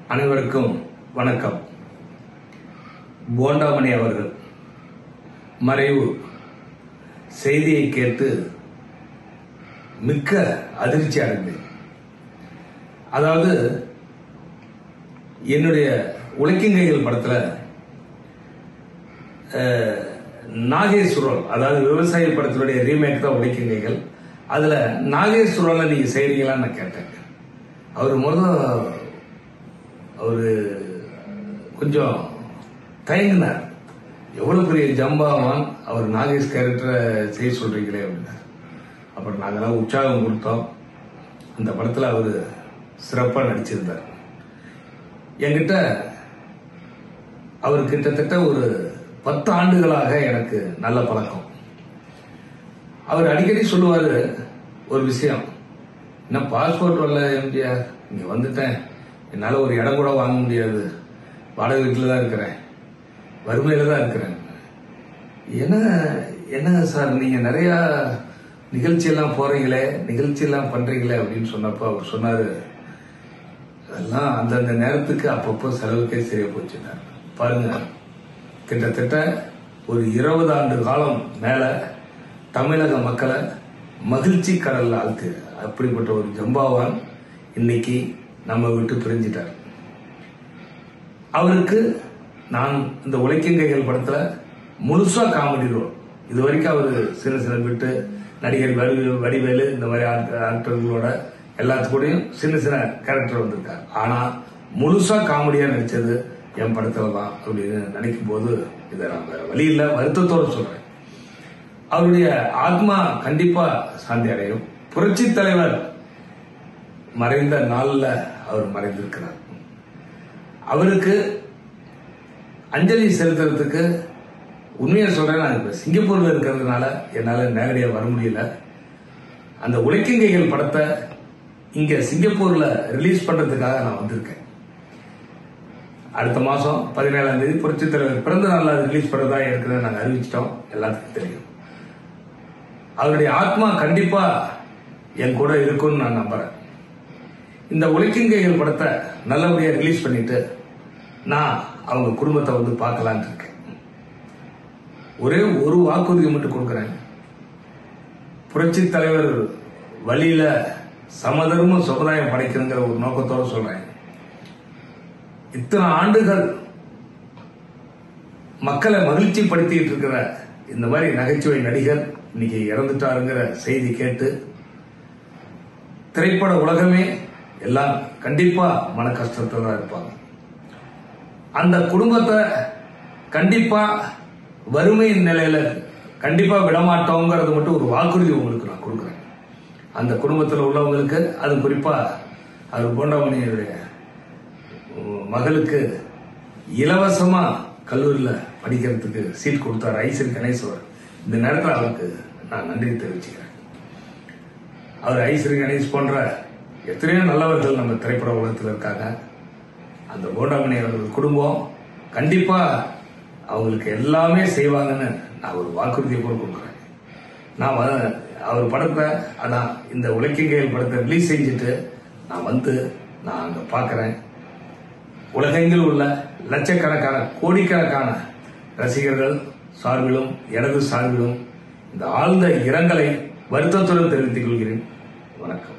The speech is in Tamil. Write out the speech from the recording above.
அனைவருக்கும் வணக்கம் போண்டாமணி அவர்கள் மறைவு செய்தியை கேட்டு மிக்க அதிர்ச்சி அடைந்தேன் அதாவது என்னுடைய உழைக்கிங்கைகள் படத்துல அஹ், நாகேஸ்வரன் அதாவது விவசாய படத்தினுடைய ரீமேக் தான் உழைக்கிங்கைகள் அதுல நாகேஸ்வரன்ல நீங்க செய்றீங்களான்னு நான் கேட்டேன் அவர் முதல் அவரு கொஞ்சம் தயங்கினார் எவ்வளவு பெரிய ஜம்பாவான் அவர் நாகேஷ் கேரக்டரை செய்ய சொல்றீங்களே அப்படின்னார் அப்புறம் நாங்கெல்லாம் உற்சாகம் கொடுத்தோம் அந்த படத்துல அவர் சிறப்பா நடிச்சிருந்தார் என்கிட்ட அவர் கிட்டத்தட்ட ஒரு பத்து ஆண்டுகளாக எனக்கு நல்ல பழக்கம் அவர் அடிக்கடி சொல்லுவாரு ஒரு விஷயம் என்ன பாஸ்போர்ட் வரல எம்ஜிஆர் இங்க வந்துட்டேன் என்னால ஒரு இடம் கூட வாங்க முடியாது வாடகை வீட்டில் தான் இருக்கிறேன் வறுமையில தான் இருக்கிறேன் என்ன என்னங்க சார் நீங்க நிறைய நிகழ்ச்சி எல்லாம் போறீங்களே நிகழ்ச்சி எல்லாம் பண்றீங்களே அப்படின்னு சொன்னப்ப அவர் சொன்னாரு அதெல்லாம் அந்தந்த நேரத்துக்கு அப்பப்போ செலவுக்கே சரியா போச்சுனார் பாருங்க கிட்டத்தட்ட ஒரு இருபது ஆண்டு காலம் மேல தமிழக மக்களை மகிழ்ச்சி கடல்ல ஆழ்த்து அப்படிப்பட்ட ஒரு ஜம்பாவான் இன்னைக்கு நம்ம விட்டு பிரிஞ்சிட்டார் அவருக்கு நான் இந்த உழைக்கிங்கைகள் படத்துல முழுசா காமெடி ரோல் இது வரைக்கும் அவர் சின்ன சின்ன விட்டு நடிகர் வடிவேலு வடிவேலு இந்த மாதிரி ஆக்ட- ஆக்டர்களோட எல்லாத்துக்கூடயும் சின்ன சின்ன கேரக்டர் வந்திருக்கார் ஆனா முழுசா காமெடியா நடிச்சது என் படத்துல தான் அப்படின்னு நினைக்கும் போது இதை நான் வேற வழி இல்ல வருத்தத்தோட சொல்றேன் அவருடைய ஆத்மா கண்டிப்பா சாந்தி அடையும் புரட்சி தலைவர் மறைந்த நாள்ல அவர் மறைந்திருக்கிறார் அவருக்கு அஞ்சலி செலுத்துறதுக்கு உண்மையை சொல்றேன் நான் இப்ப சிங்கப்பூர்ல இருக்கிறதுனால என்னால நேரடியா வர முடியல அந்த உழைக்கிங்கைகள் படத்தை இங்க சிங்கப்பூர்ல ரிலீஸ் பண்றதுக்காக நான் வந்திருக்கேன் அடுத்த மாசம் பதினேழாம் தேதி புரட்சித் தலைவர் பிறந்த நாள்ல அது ரிலீஸ் பண்றதா இருக்கிறத நாங்க அறிவிச்சிட்டோம் எல்லாத்துக்கும் தெரியும் அவருடைய ஆத்மா கண்டிப்பா என் கூட இருக்கும்னு நான் நம்புறேன் இந்த உழைக்கிங்கைகள் படத்தை நல்லபடியா ரிலீஸ் பண்ணிட்டு நான் அவங்க குடும்பத்தை வந்து பார்க்கலான்னு இருக்கேன் ஒரே ஒரு வாக்குறுதி மட்டும் கொடுக்குறேன் புரட்சி தலைவர் வழியில சமதர்ம சமுதாயம் படைக்கணுங்கிற ஒரு நோக்கத்தோட சொல்றேன் இத்தனை ஆண்டுகள் மக்களை மகிழ்ச்சி படுத்திட்டு இருக்கிற இந்த மாதிரி நகைச்சுவை நடிகர் இன்னைக்கு இறந்துட்டாருங்கிற செய்தி கேட்டு திரைப்பட உலகமே எல்லாம் கண்டிப்பா மன கஷ்டத்துல தான் இருப்பாங்க அந்த குடும்பத்தை கண்டிப்பா வறுமையின் நிலையில கண்டிப்பா விடமாட்டோங்கிறது மட்டும் ஒரு வாக்குறுதி உங்களுக்கு நான் கொடுக்குறேன் அந்த குடும்பத்தில் உள்ளவங்களுக்கு அது குறிப்பா அது போண்டமணியுடைய மகளுக்கு இலவசமா கல்லூரியில படிக்கிறதுக்கு சீட் கொடுத்தார் ஐசன் கணேஸ்வர் இந்த நேரத்தில் அவருக்கு நான் நன்றி தெரிவிச்சுக்கிறேன் அவர் ஐஸ்வரி கணேஷ் போன்ற எத்தனையோ நல்லவர்கள் நம்ம திரைப்பட உலகத்தில் இருக்காங்க அந்த போண்டாமணி அவர்கள் குடும்பம் கண்டிப்பா அவங்களுக்கு எல்லாமே செய்வாங்கன்னு நான் ஒரு வாக்குறுதியை கூட கொடுக்குறேன் நான் வ- அவர் படத்தை அதான் இந்த உலக்கிங்கையில் படத்தை ரிலீஸ் செஞ்சுட்டு நான் வந்து நான் அங்க பார்க்கறேன் உலகெங்கில் உள்ள லட்சக்கணக்கான கோடிக்கணக்கான ரசிகர்கள் சார்பிலும் எனது சார்பிலும் இந்த ஆழ்ந்த இரங்கலை வருத்தத்துடன் தெரிவித்துக் கொள்கிறேன் வணக்கம்